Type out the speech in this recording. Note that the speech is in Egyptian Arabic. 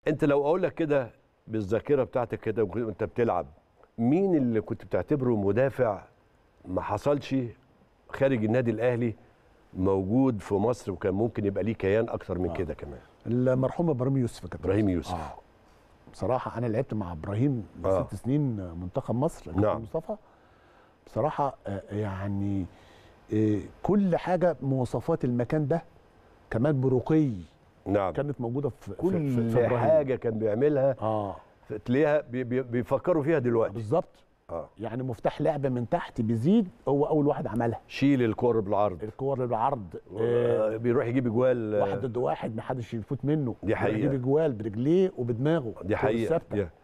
انت لو اقول لك كده بالذاكره بتاعتك كده وانت بتلعب مين اللي كنت بتعتبره مدافع ما حصلش خارج النادي الاهلي موجود في مصر وكان ممكن يبقى ليه كيان اكتر من كده كمان المرحوم ابراهيم يوسف يا كابتن ابراهيم يوسف آه. بصراحه انا لعبت مع ابراهيم آه. ست سنين منتخب مصر كابتن نعم. مصطفى بصراحه آه، يعني آه، كل حاجه مواصفات المكان ده كمان برقي نعم كانت موجوده في في- كل في, في إبراهيم. حاجه كان بيعملها اه تلاقيها بي- بي- بيفكروا فيها دلوقتي بالظبط اه يعني مفتاح لعبه من تحت بيزيد هو اول واحد عملها شيل الكور بالعرض الكور بالعرض آه آه، بيروح يجيب اجوال آه، واحد ضد واحد محدش يفوت منه دي حقيقة. يجيب جوال برجليه وبدماغه دي كور حقيقه ثابتة. دي-